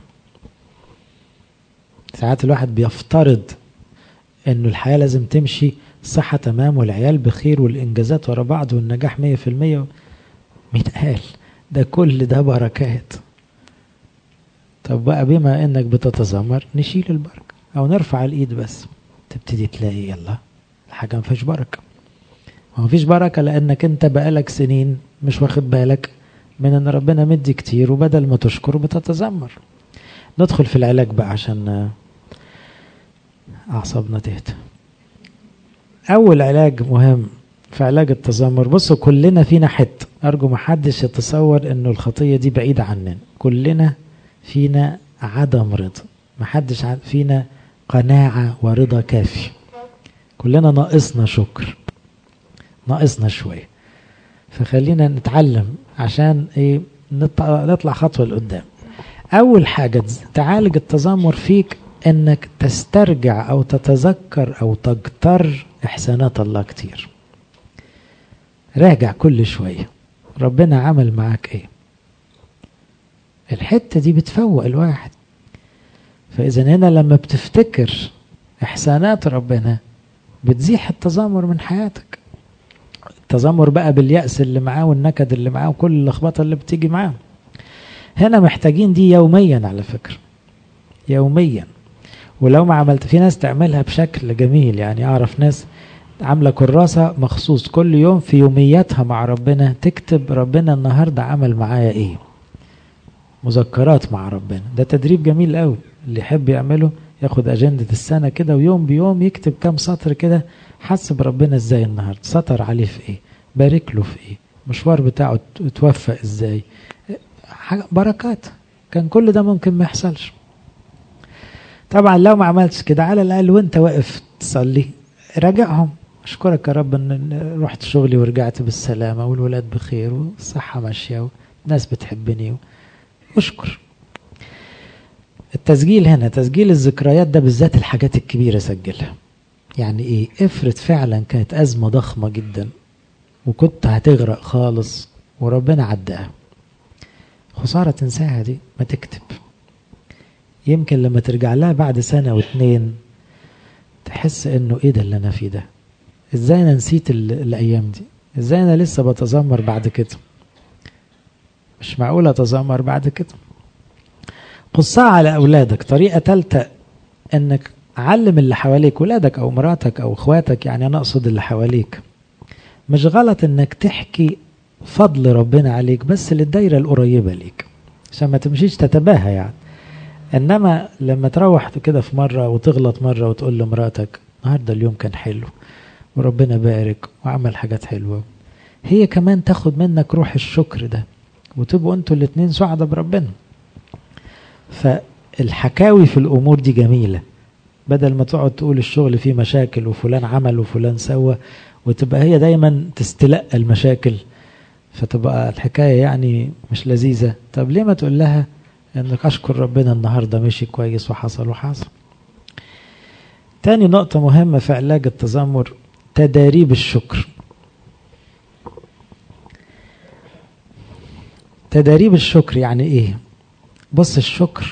ساعات الواحد بيفترض انه الحياة لازم تمشي الصحة تمام والعيال بخير والانجازات ورا بعض والنجاح مية في المية متقال ده كل ده بركات طب بقى بما انك بتتذمر نشيل البركة او نرفع الايد بس تبتدي تلاقي يلا الحاجة ما فيش بركة ما فيش بركة لانك انت بقالك سنين مش واخد بالك من ان ربنا مدي كتير وبدل ما تشكر بتتذمر ندخل في العلاج بقى عشان اعصابنا تهدى اول علاج مهم في علاج التذمر بصوا كلنا فينا حته ارجو ما حدش يتصور انه الخطيه دي بعيده عننا كلنا فينا عدم رضا ما حدش فينا قناعه ورضا كافي كلنا ناقصنا شكر ناقصنا شويه فخلينا نتعلم عشان ايه نطلع خطوه لقدام اول حاجه تعالج التذمر فيك انك تسترجع او تتذكر او تجتر احسانات الله كتير راجع كل شويه ربنا عمل معاك ايه الحته دي بتفوق الواحد فاذا هنا لما بتفتكر احسانات ربنا بتزيح التذمر من حياتك التذمر بقى باليأس اللي معاه والنكد اللي معاه وكل اللخبطه اللي بتيجي معاه هنا محتاجين دي يوميا على فكره يوميا ولو ما عملت في ناس تعملها بشكل جميل يعني اعرف ناس عامله كراسه مخصوص كل يوم في يومياتها مع ربنا تكتب ربنا النهارده عمل معايا ايه مذكرات مع ربنا ده تدريب جميل قوي اللي يحب يعمله ياخد اجنده السنه كده ويوم بيوم يكتب كام سطر كده حس بربنا ازاي النهارده سطر عليه في ايه بارك له في ايه المشوار بتاعه اتوفق ازاي بركات كان كل ده ممكن ما يحصلش طبعا لو ما عملتش كده على الاقل وانت واقف تصلي راجعهم اشكرك يا رب ان رحت شغلي ورجعت بالسلامه والولاد بخير والصحه ماشيه والناس بتحبني اشكر التسجيل هنا تسجيل الذكريات ده بالذات الحاجات الكبيره سجلها يعني ايه افرض فعلا كانت ازمه ضخمه جدا وكنت هتغرق خالص وربنا عداها خساره تنساها دي ما تكتب يمكن لما ترجع لها بعد سنة واتنين تحس انه ايه ده اللي انا فيه ده ازاي انا نسيت الايام دي ازاي انا لسه بتذمر بعد كده مش معقول اتذمر بعد كده قصها على اولادك طريقة تالتة انك علم اللي حواليك ولادك او مراتك او اخواتك يعني انا اقصد اللي حواليك مش غلط انك تحكي فضل ربنا عليك بس للدايرة القريبة ليك عشان ما تمشيش تتباهى يعني انما لما تروح كده في مره وتغلط مره وتقول لمراتك النهارده اليوم كان حلو وربنا بارك وعمل حاجات حلوه هي كمان تاخد منك روح الشكر ده وتبقوا انتوا الاتنين سعداء بربنا فالحكاوي في الامور دي جميله بدل ما تقعد تقول الشغل فيه مشاكل وفلان عمل وفلان سوى وتبقى هي دايما تستلقى المشاكل فتبقى الحكايه يعني مش لذيذه طب ليه ما تقول لها انك اشكر ربنا النهارده مشي كويس وحصل وحصل تاني نقطة مهمة في علاج التذمر تداريب الشكر تداريب الشكر يعني ايه بص الشكر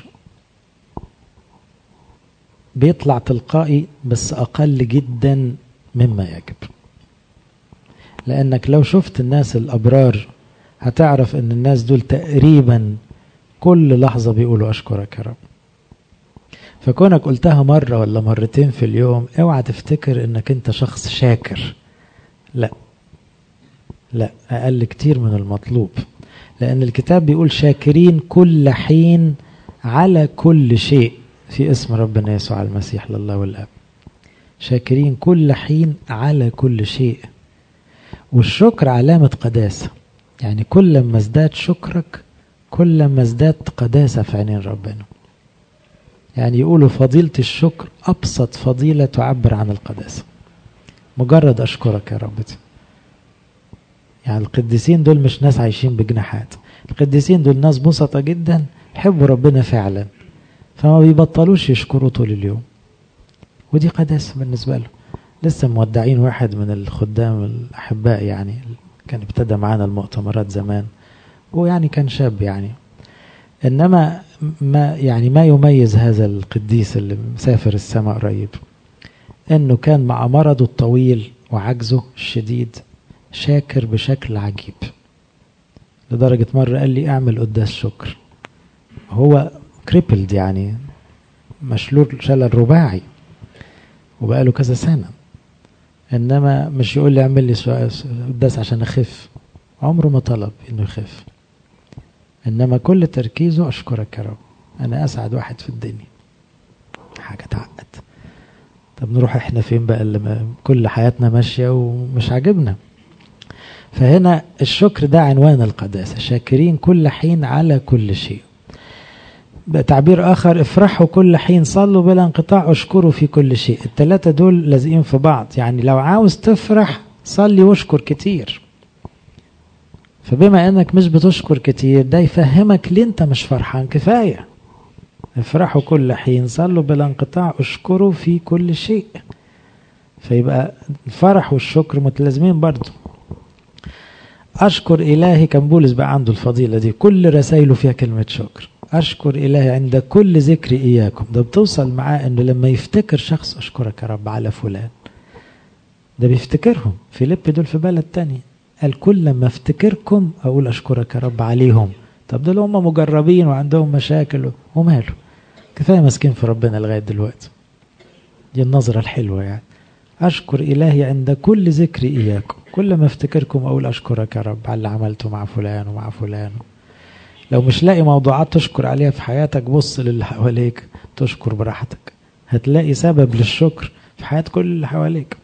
بيطلع تلقائي بس اقل جدا مما يجب لانك لو شفت الناس الابرار هتعرف ان الناس دول تقريبا كل لحظة بيقولوا أشكرك يا رب فكونك قلتها مرة ولا مرتين في اليوم اوعى تفتكر انك انت شخص شاكر لا لا أقل كتير من المطلوب لأن الكتاب بيقول شاكرين كل حين على كل شيء في اسم ربنا يسوع المسيح لله والآب شاكرين كل حين على كل شيء والشكر علامة قداسة يعني كل ما ازداد شكرك كل ما ازدادت قداسة في عينين ربنا يعني يقولوا فضيلة الشكر أبسط فضيلة تعبر عن القداسة مجرد أشكرك يا رب دي. يعني القديسين دول مش ناس عايشين بجناحات القديسين دول ناس بسطة جدا يحبوا ربنا فعلا فما بيبطلوش يشكروا طول اليوم ودي قداسة بالنسبة له لسه مودعين واحد من الخدام الأحباء يعني كان ابتدى معانا المؤتمرات زمان ويعني كان شاب يعني إنما ما يعني ما يميز هذا القديس اللي مسافر السماء قريب إنه كان مع مرضه الطويل وعجزه الشديد شاكر بشكل عجيب لدرجة مرة قال لي اعمل قداس شكر هو كريبلد يعني مشلول شلل رباعي وبقاله كذا سنة انما مش يقول لي اعمل لي قداس عشان اخف عمره ما طلب انه يخف انما كل تركيزه اشكرك يا رب انا اسعد واحد في الدنيا حاجة تعقد طب نروح احنا فين بقى اللي كل حياتنا ماشية ومش عاجبنا فهنا الشكر ده عنوان القداسة شاكرين كل حين على كل شيء بتعبير آخر افرحوا كل حين صلوا بلا انقطاع اشكروا في كل شيء الثلاثة دول لازقين في بعض يعني لو عاوز تفرح صلي واشكر كتير فبما انك مش بتشكر كتير ده يفهمك ليه انت مش فرحان كفاية افرحوا كل حين صلوا بلا انقطاع اشكروا في كل شيء فيبقى الفرح والشكر متلازمين برضه أشكر إلهي كان بولس بقى عنده الفضيلة دي كل رسائله فيها كلمة شكر أشكر إلهي عند كل ذكر إياكم ده بتوصل معاه إنه لما يفتكر شخص أشكرك يا رب على فلان ده بيفتكرهم فيليب دول في بلد تاني قال كل لما افتكركم أقول أشكرك يا رب عليهم طب دول هم مجربين وعندهم مشاكل وماله كفاية ماسكين في ربنا لغاية دلوقتي دي النظرة الحلوة يعني أشكر إلهي عند كل ذكر إياكم كل ما افتكركم أقول أشكرك يا رب على اللي عملته مع فلان ومع فلان لو مش لاقي موضوعات تشكر عليها في حياتك بص للي حواليك تشكر براحتك هتلاقي سبب للشكر في حياة كل اللي حواليك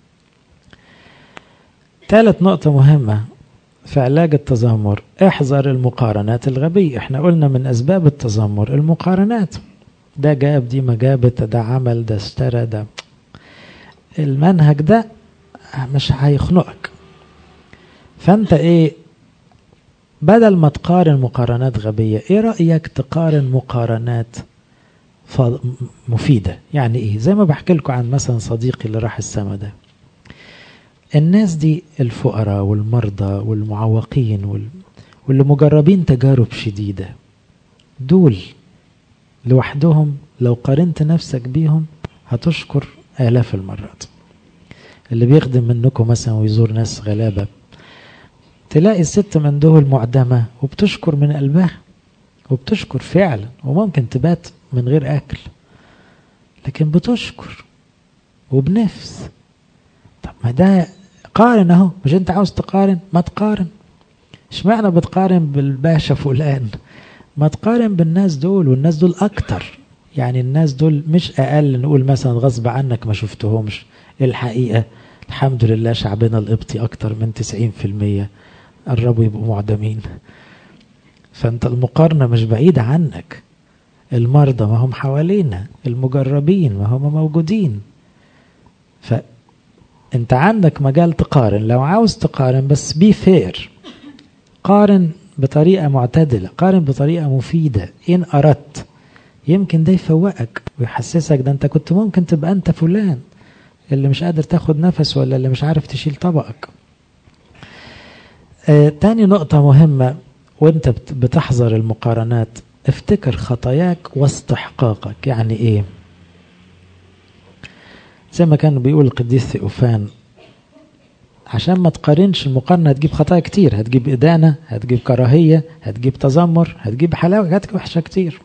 ثالث نقطة مهمة في علاج التذمر احذر المقارنات الغبية احنا قلنا من أسباب التذمر المقارنات ده جاب دي ما جابت ده عمل ده اشترى ده المنهج ده مش هيخنقك فانت ايه بدل ما تقارن مقارنات غبية ايه رأيك تقارن مقارنات مفيدة يعني ايه زي ما بحكي لكم عن مثلا صديقي اللي راح السما ده الناس دي الفقراء والمرضى والمعوقين وال... واللي مجربين تجارب شديدة دول لوحدهم لو قارنت نفسك بيهم هتشكر آلاف المرات اللي بيخدم منكم مثلا ويزور ناس غلابة تلاقي الست من دول معدمة وبتشكر من قلبها وبتشكر فعلا وممكن تبات من غير أكل لكن بتشكر وبنفس طب ما ده قارن اهو مش انت عاوز تقارن ما تقارن اشمعنى بتقارن بالباشا فلان ما تقارن بالناس دول والناس دول اكتر يعني الناس دول مش اقل نقول مثلا غصب عنك ما شفتهمش الحقيقة الحمد لله شعبنا القبطي اكتر من 90% قربوا يبقوا معدمين فانت المقارنة مش بعيدة عنك المرضى ما هم حوالينا المجربين ما هم موجودين فانت عندك مجال تقارن لو عاوز تقارن بس بي فير قارن بطريقة معتدلة قارن بطريقة مفيدة إن أردت يمكن ده يفوقك ويحسسك ده انت كنت ممكن تبقى انت فلان اللي مش قادر تاخد نفس ولا اللي مش عارف تشيل طبقك آه تاني نقطة مهمة وانت بتحذر المقارنات افتكر خطاياك واستحقاقك يعني ايه زي ما كان بيقول القديس ثيوفان عشان ما تقارنش المقارنة هتجيب خطايا كتير هتجيب إدانة هتجيب كراهية هتجيب تذمر هتجيب حلاوة هتجيب وحشة كتير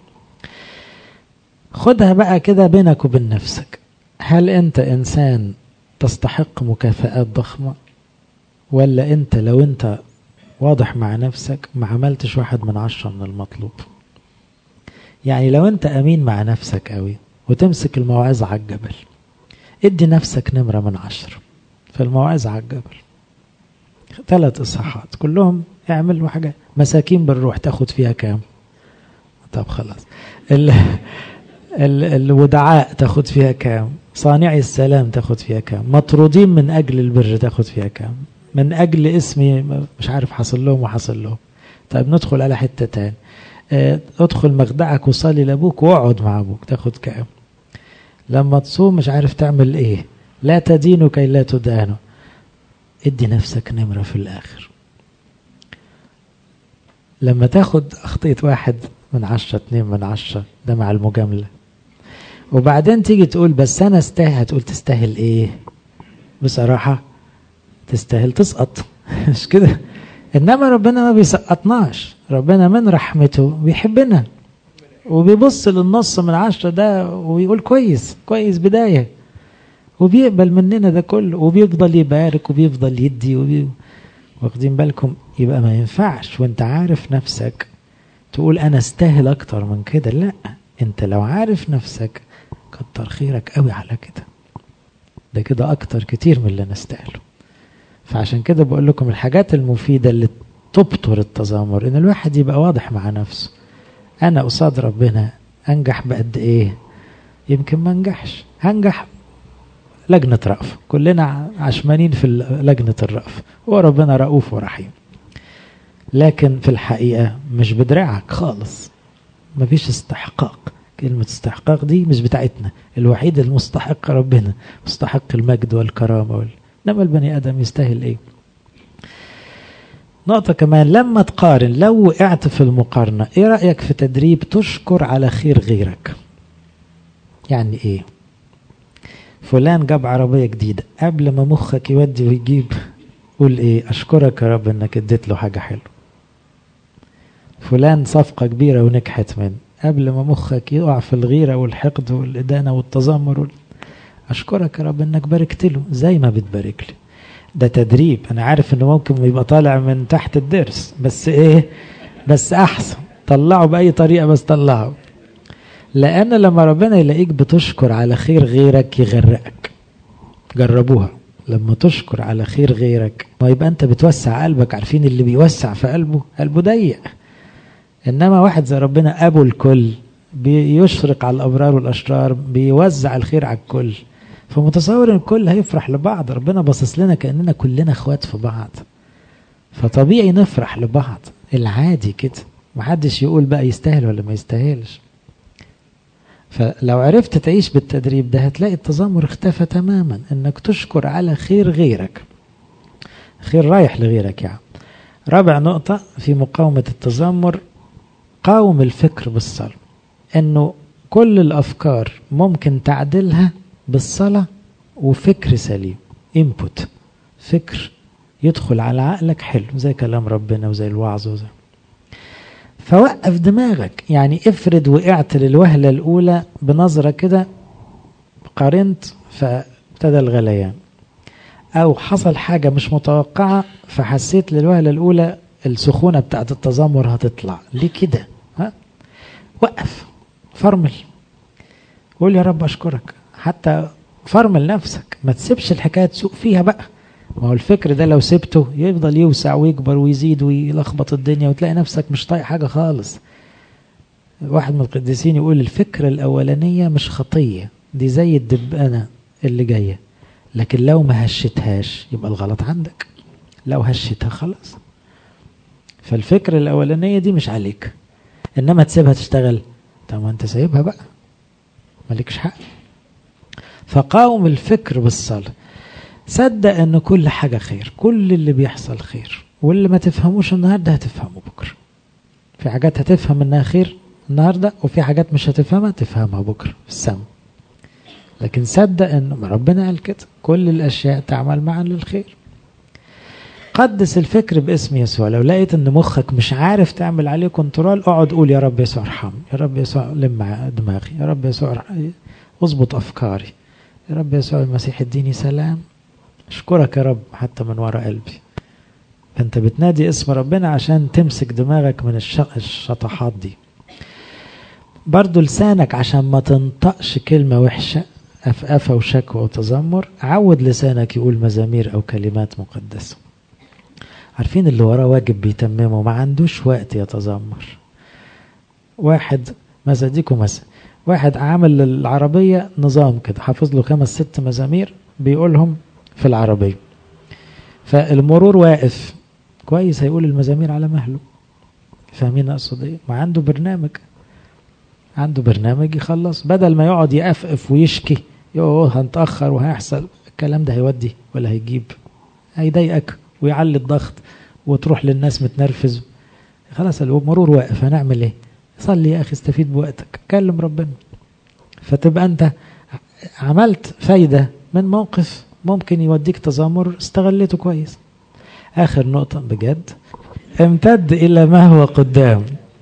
خدها بقى كده بينك وبين نفسك هل انت انسان تستحق مكافآت ضخمة ولا انت لو انت واضح مع نفسك ما عملتش واحد من عشرة من المطلوب يعني لو انت امين مع نفسك قوي وتمسك الموعظة على الجبل ادي نفسك نمرة من عشرة في الموعظة على الجبل ثلاث اصحاحات كلهم اعملوا حاجة مساكين بالروح تاخد فيها كام طب خلاص ال ال الودعاء تاخد فيها كام صانعي السلام تاخد فيها كام مطرودين من اجل البر تاخد فيها كام من اجل اسمي مش عارف حصل لهم وحصل لهم طيب ندخل على حته تاني اه ادخل مخدعك وصلي لابوك واقعد مع ابوك تاخد كام لما تصوم مش عارف تعمل ايه لا تدينوا كي لا تدانوا ادي نفسك نمره في الاخر لما تاخد أخطية واحد من عشرة اتنين من عشرة ده مع المجاملة وبعدين تيجي تقول بس أنا استاهل هتقول تستاهل إيه بصراحة تستاهل تسقط مش كده إنما ربنا ما بيسقطناش ربنا من رحمته بيحبنا وبيبص للنص من عشرة ده ويقول كويس كويس بداية وبيقبل مننا ده كله وبيفضل يبارك وبيفضل يدي وبي... واخدين بالكم يبقى ما ينفعش وانت عارف نفسك تقول انا استاهل اكتر من كده لا انت لو عارف نفسك كتر خيرك قوي على كده ده كده اكتر كتير من اللي نستاهله فعشان كده بقول لكم الحاجات المفيدة اللي تبطر التذمر ان الواحد يبقى واضح مع نفسه انا قصاد ربنا انجح بقد ايه يمكن ما انجحش هنجح لجنة رأف كلنا عشمانين في لجنة الرأف وربنا رؤوف ورحيم لكن في الحقيقة مش بدراعك خالص مفيش استحقاق كلمة استحقاق دي مش بتاعتنا الوحيد المستحق ربنا مستحق المجد والكرامة وال... انما البني ادم يستاهل ايه نقطة كمان لما تقارن لو وقعت في المقارنة ايه رأيك في تدريب تشكر على خير غيرك يعني ايه فلان جاب عربية جديدة قبل ما مخك يودي ويجيب قول ايه اشكرك يا رب انك اديت له حاجة حلوة فلان صفقة كبيرة ونجحت منه قبل ما مخك يقع في الغيرة والحقد والإدانة والتذمر وال... أشكرك يا رب إنك باركت له زي ما بتبارك لي ده تدريب أنا عارف إنه ممكن يبقى طالع من تحت الدرس بس إيه بس أحسن طلعه بأي طريقة بس طلعه لأن لما ربنا يلاقيك بتشكر على خير غيرك يغرقك جربوها لما تشكر على خير غيرك ما يبقى أنت بتوسع قلبك عارفين اللي بيوسع في قلبه قلبه ضيق إنما واحد زي ربنا أبو الكل بيشرق على الأبرار والأشرار بيوزع الخير على الكل فمتصور ان الكل هيفرح لبعض ربنا باصص لنا كاننا كلنا اخوات في بعض فطبيعي نفرح لبعض العادي كده محدش يقول بقى يستاهل ولا ما يستاهلش فلو عرفت تعيش بالتدريب ده هتلاقي التذمر اختفى تماما انك تشكر على خير غيرك خير رايح لغيرك يعني رابع نقطة في مقاومة التذمر قاوم الفكر بالصلاة انه كل الافكار ممكن تعدلها بالصلاة وفكر سليم انبوت فكر يدخل على عقلك حلو زي كلام ربنا وزي الوعظ وزي فوقف دماغك يعني افرض وقعت للوهلة الأولى بنظرة كده قارنت فابتدى الغليان أو حصل حاجة مش متوقعة فحسيت للوهلة الأولى السخونة بتاعت التذمر هتطلع ليه كده ها وقف فرمل قول يا رب أشكرك حتى فرمل نفسك ما تسيبش الحكاية تسوق فيها بقى ما هو الفكر ده لو سبته يفضل يوسع ويكبر ويزيد ويلخبط الدنيا وتلاقي نفسك مش طايق حاجة خالص واحد من القديسين يقول الفكرة الأولانية مش خطية دي زي الدبانة اللي جاية لكن لو ما هشتهاش يبقى الغلط عندك لو هشتها خلاص فالفكرة الأولانية دي مش عليك إنما تسيبها تشتغل طب ما أنت سايبها بقى مالكش حق فقاوم الفكر بالصلاة صدق ان كل حاجة خير كل اللي بيحصل خير واللي ما تفهموش النهاردة هتفهمه بكرة في حاجات هتفهم انها خير النهاردة وفي حاجات مش هتفهمها تفهمها بكرة في السماء لكن صدق ان ربنا قال كده كل الاشياء تعمل معا للخير قدس الفكر باسم يسوع لو لقيت ان مخك مش عارف تعمل عليه كنترول اقعد قول يا رب يسوع ارحمني يا رب يسوع لم دماغي يا رب يسوع اظبط افكاري يا رب يسوع المسيح اديني سلام اشكرك يا رب حتى من وراء قلبي فانت بتنادي اسم ربنا عشان تمسك دماغك من الشطحات دي برضو لسانك عشان ما تنطقش كلمة وحشة أفأفة وشكوى وتذمر عود لسانك يقول مزامير أو كلمات مقدسة عارفين اللي وراه واجب بيتممه ما عندوش وقت يتذمر واحد مثلا ديكم مثلا واحد عامل للعربية نظام كده حافظ له خمس ست مزامير بيقولهم في العربية فالمرور واقف كويس هيقول المزامير على مهله فاهمين اقصد ايه ما عنده برنامج عنده برنامج يخلص بدل ما يقعد يقفقف ويشكي يوه هنتأخر وهيحصل الكلام ده هيودي ولا هيجيب هيضايقك ويعلي الضغط وتروح للناس متنرفز خلاص المرور واقف هنعمل ايه صلي يا اخي استفيد بوقتك كلم ربنا فتبقى انت عملت فايدة من موقف ممكن يوديك تذمر استغلته كويس اخر نقطة بجد امتد الى ما هو قدام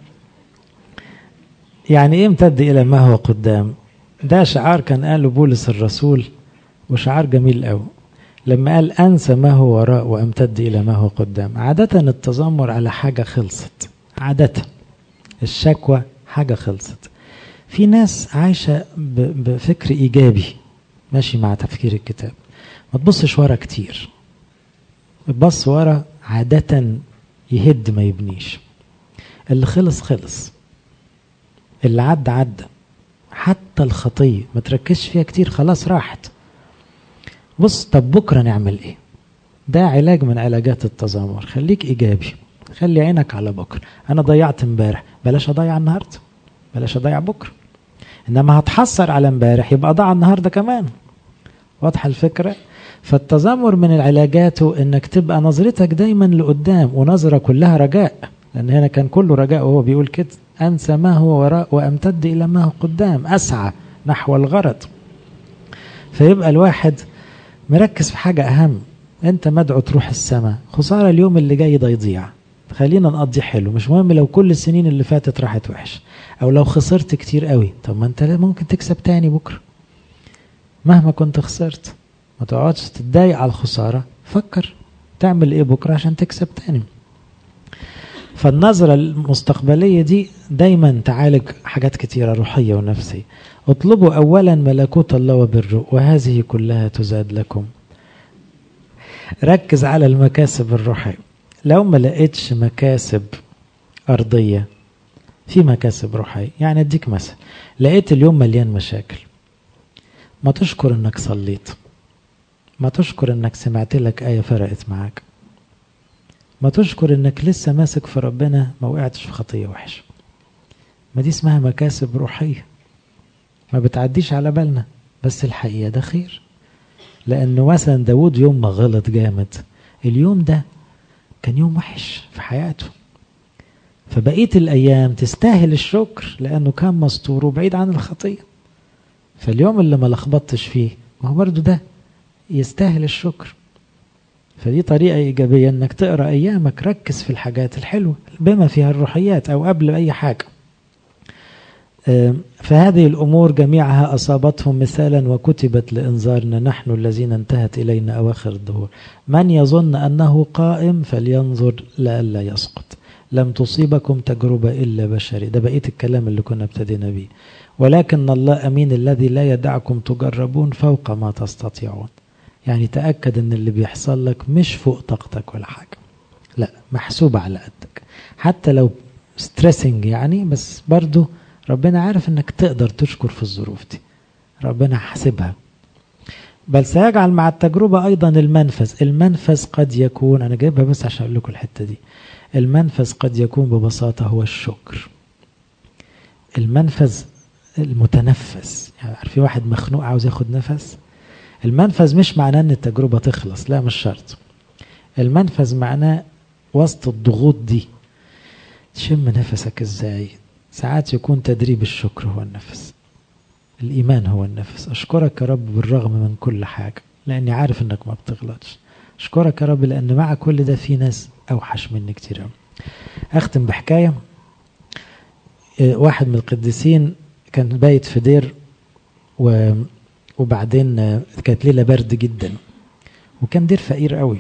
يعني ايه امتد الى ما هو قدام ده شعار كان قاله بولس الرسول وشعار جميل قوي لما قال انسى ما هو وراء وامتد الى ما هو قدام عادة التذمر على حاجة خلصت عادة الشكوى حاجة خلصت في ناس عايشة بفكر ايجابي ماشي مع تفكير الكتاب ما تبصش ورا كتير بص ورا عادة يهد ما يبنيش اللي خلص خلص اللي عدى عدى حتى الخطية ما تركزش فيها كتير خلاص راحت بص طب بكرة نعمل ايه ده علاج من علاجات التذمر خليك ايجابي خلي عينك على بكرة انا ضيعت امبارح بلاش اضيع النهاردة بلاش اضيع بكرة انما هتحسر على امبارح يبقى ضاع النهاردة كمان واضحة الفكرة فالتذمر من علاجاته انك تبقى نظرتك دايما لقدام ونظرة كلها رجاء لان هنا كان كله رجاء وهو بيقول كده انسى ما هو وراء وامتد الى ما هو قدام اسعى نحو الغرض فيبقى الواحد مركز في حاجة اهم انت مدعو تروح السماء خسارة اليوم اللي جاي ده يضيع خلينا نقضي حلو مش مهم لو كل السنين اللي فاتت راحت وحش او لو خسرت كتير قوي طب ما انت ممكن تكسب تاني بكرة مهما كنت خسرت ما تقعدش تتضايق على الخسارة فكر تعمل ايه بكرة عشان تكسب تاني فالنظرة المستقبلية دي دايما تعالج حاجات كتيرة روحية ونفسية اطلبوا أولا ملكوت الله وبره وهذه كلها تزاد لكم ركز على المكاسب الروحية لو ما لقيتش مكاسب أرضية في مكاسب روحية يعني أديك مثل لقيت اليوم مليان مشاكل ما تشكر انك صليت ما تشكر انك سمعت لك آية فرقت معاك ما تشكر انك لسه ماسك في ربنا ما وقعتش في خطية وحشة ما دي اسمها مكاسب روحية ما بتعديش على بالنا بس الحقيقة ده خير لأنه مثلا داود يوم ما غلط جامد اليوم ده كان يوم وحش في حياته فبقية الأيام تستاهل الشكر لأنه كان مستور وبعيد عن الخطية فاليوم اللي ما لخبطتش فيه ما هو برضه ده يستاهل الشكر فدي طريقة إيجابية إنك تقرأ أيامك ركز في الحاجات الحلوة بما فيها الروحيات أو قبل أي حاجة فهذه الأمور جميعها أصابتهم مثالا وكتبت لإنذارنا نحن الذين انتهت إلينا أواخر الدهور من يظن أنه قائم فلينظر لئلا يسقط لم تصيبكم تجربة إلا بشري ده بقية الكلام اللي كنا ابتدينا بيه ولكن الله أمين الذي لا يدعكم تجربون فوق ما تستطيعون يعني تأكد ان اللي بيحصل لك مش فوق طاقتك ولا حاجة لا محسوب على قدك حتى لو ستريسنج يعني بس برضو ربنا عارف انك تقدر تشكر في الظروف دي ربنا حاسبها بل سيجعل مع التجربة أيضا المنفذ المنفذ قد يكون أنا جايبها بس عشان أقول لكم الحتة دي المنفذ قد يكون ببساطة هو الشكر المنفذ المتنفس يعني في واحد مخنوق عاوز ياخد نفس المنفذ مش معناه ان التجربة تخلص لا مش شرط المنفذ معناه وسط الضغوط دي تشم نفسك ازاي ساعات يكون تدريب الشكر هو النفس الإيمان هو النفس أشكرك يا رب بالرغم من كل حاجة لأني عارف أنك ما بتغلطش أشكرك يا رب لأن مع كل ده في ناس أوحش مني كتير أوي أختم بحكاية واحد من القديسين كان بايت في دير و وبعدين كانت ليلة برد جدا وكان دير فقير قوي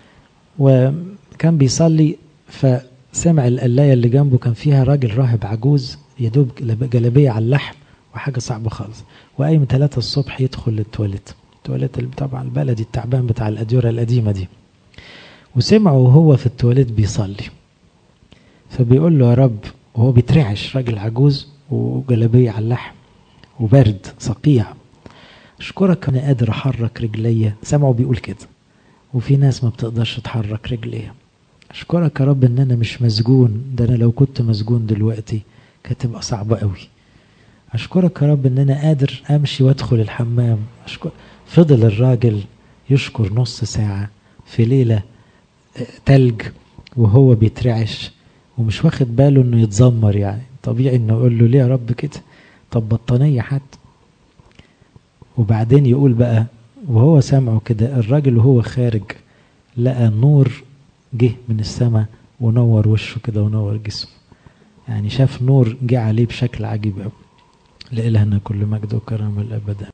وكان بيصلي فسمع القلاية اللي جنبه كان فيها راجل راهب عجوز يدوب جلابية على اللحم وحاجة صعبة خالص وقايم ثلاثة الصبح يدخل التواليت التواليت طبعا البلدي التعبان بتاع الأديرة القديمة دي وسمعه وهو في التواليت بيصلي فبيقول له يا رب وهو بيترعش راجل عجوز وجلابية على اللحم وبرد صقيع اشكرك انا قادر احرك رجليا سمعه بيقول كده وفي ناس ما بتقدرش تحرك رجليها اشكرك يا رب ان انا مش مسجون ده انا لو كنت مسجون دلوقتي كانت تبقى صعبه قوي اشكرك يا رب ان انا قادر امشي وادخل الحمام أشكر فضل الراجل يشكر نص ساعه في ليله تلج وهو بيترعش ومش واخد باله انه يتذمر يعني طبيعي انه يقول له ليه يا رب كده طب بطانية حتى وبعدين يقول بقى وهو سامعه كده الراجل وهو خارج لقى نور جه من السماء ونور وشه كده ونور جسمه يعني شاف نور جه عليه بشكل عجيب قوي لإلهنا كل مجد وكرم الأبد